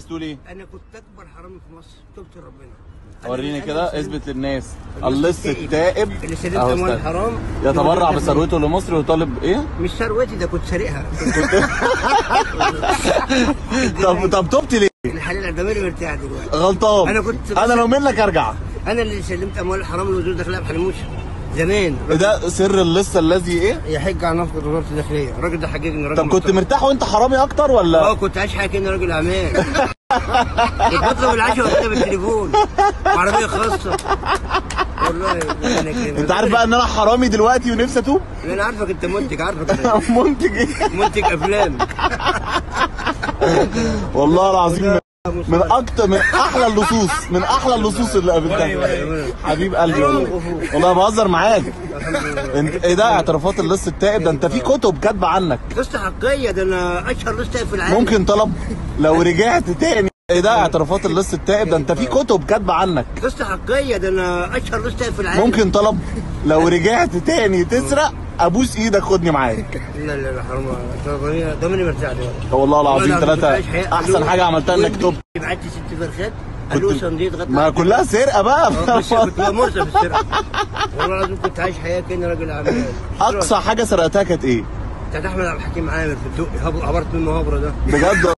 تقول ايه انا كنت اكبر حرامي في مصر تبت ربنا أنا- وريني أنا كده سلمت- اثبت للناس اللص اللص التائب اللي سلمت أهو اموال استنى. الحرام يتبرع بثروته لمصر ويطالب ايه مش ثروتي ده كنت سارقها طب طب تبت ليه الحلال ضميري مرتاح دلوقتي غلطان أنا كنت انا لو منك ارجع انا اللي سلمت اموال الحرام لوزير الداخليه بحلموش زمان ده سر اللص الذي ايه يحج على نفقه وزاره الداخليه الراجل ده حججني راجل طب كنت محترم. مرتاح وانت حرامي اكتر اه ولا كنت عايش حياتي كاني راجل اعمال كنت بطلب العشاء وقتها بالتليفون عربيه خاصه والله ربنا يكرمك. انت عارف بقى ان انا حرامي دلوقتي ونفسي اتوب انا عارفك انت منتج عارفك أنا. منتج ايه منتج افلام والله العظيم من اكتر من احلى اللصوص من احلى اللصوص اللي قابلتها حبيب قلبي والله والله بهزر معاك انت ايه ده اعترافات اللص التائب ده انت في كتب كاتبه عنك قصه حقيقيه ده انا اشهر لسه في العالم ممكن طلب لو رجعت تاني ايه ده اعترافات اللص التائب ده انت في كتب كاتبه عنك قصه حقيقيه ده انا اشهر لسه في العالم ممكن طلب لو رجعت تاني تسرق ابوس ايدك خدني معاك لا لا لا حرام ضميري ضميري مرتاح دلوقتي والله العظيم والله كنت ثلاثة عايش حياة- احسن حاجة عملتها انك تب بعت ست فرخات قالوا صنديق غطى ما كلها سرقة بقى بس كنت بمرسى في السرقه والله العظيم كنت عايش حياه كاني راجل اعمال اقصى حاجة سرقتها كانت ايه بتاعت احمد عبد الحكيم عامر في الدقي هب- هبرت منه هبره ده بجد